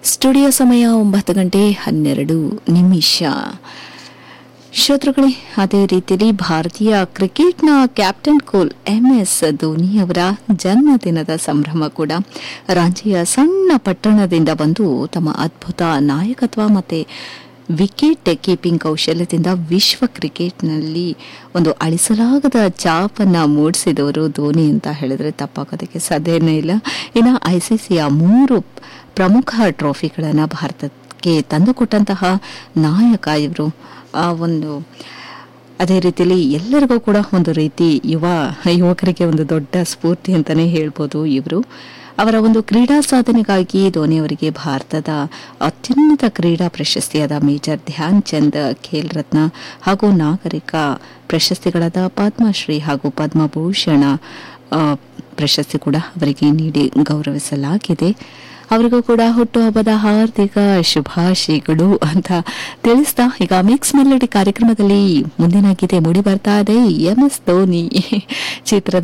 studio ಸಮಯ ಒಂಬತ್ತು ಗಂಟೆ ಹನ್ನೆರಡು ನಿಮಿಷ ಶ್ರೋತೃಗಳೇ ಅದೇ ರೀತಿಯಲ್ಲಿ ಭಾರತೀಯ ಕ್ರಿಕೆಟ್ನ captain cool M S Dhoni ಅವರ ಜನ್ಮದಿನದ ಸಂಭ್ರಮ ಕೂಡ ರಾಂಚಿಯ ಸಣ್ಣ ಪಟ್ಟಣದಿಂದ ಬಂದು ತಮ್ಮ ಅದ್ಭುತ ನಾಯಕತ್ವ ಮತ್ತು ವಿಕೆಟ್ ಕೀಪಿಂಗ್ ಕೌಶಲ್ಯದಿಂದ ವಿಶ್ವ ಕ್ರಿಕೆಟ್ನಲ್ಲಿ ಒಂದು ಅಳಿಸಲಾಗದ ಚಾಪನ್ನು ಮೂಡಿಸಿದವರು ಧೋನಿ ಅಂತ ಹೇಳಿದ್ರೆ ತಪ್ಪಾಗೋದಕ್ಕೆ ಸಾಧ್ಯನೇ ಇಲ್ಲ ಇನ್ನು ಐ ಸಿ ಸಿಯ ಮೂರು ಪ್ರಮುಖ ಟ್ರೋಫಿಗಳನ್ನು ಭಾರತಕ್ಕೆ ತಂದುಕೊಟ್ಟಂತಹ ನಾಯಕ ಇವರು ಆ ಒಂದು ಅದೇ ರೀತಿಯಲ್ಲಿ ಎಲ್ಲರಿಗೂ ಕೂಡ ಒಂದು ರೀತಿ ಯುವ ಯುವಕರಿಗೆ ಒಂದು ದೊಡ್ಡ ಸ್ಫೂರ್ತಿ ಅಂತಲೇ ಹೇಳ್ಬೋದು ಇವರು ಅವರ ಒಂದು ಕ್ರೀಡಾ ಸಾಧನೆಗಾಗಿ ಧೋನಿ ಅವರಿಗೆ ಭಾರತದ ಅತ್ಯುನ್ನತ ಕ್ರೀಡಾ ಪ್ರಶಸ್ತಿಯಾದ ಮೇಜರ್ ಧ್ಯಾನ್ ಚಂದ್ ಖೇಲ್ ರತ್ನ ಹಾಗೂ ನಾಗರಿಕ ಪ್ರಶಸ್ತಿಗಳಾದ ಪದ್ಮಶ್ರೀ ಹಾಗೂ ಪದ್ಮಭೂಷಣ ಆ, ಪ್ರಶಸ್ತಿ ಕೂಡ ಅವರಿಗೆ ನೀಡಿ ಗೌರವಿಸಲಾಗಿದೆ ಅವರಿಗೂ ಕೂಡ ಹುಟ್ಟುಹಬ್ಬದ ಹಾರ್ದಿಕ ಶುಭಾಶಯಗಳು ಅಂತ ತಿಳಿಸ್ತಾ ಈಗ ಮಿಕ್ಸ್ ಮೆಲಡಿ ಕಾರ್ಯಕ್ರಮದಲ್ಲಿ ಮುಂದಿನ ಗೀತೆ ಮೂಡಿ ಬರ್ತಾ ಇದೆ ಎಂ ಎಸ್ ಧೋನಿ ಚಿತ್ರದ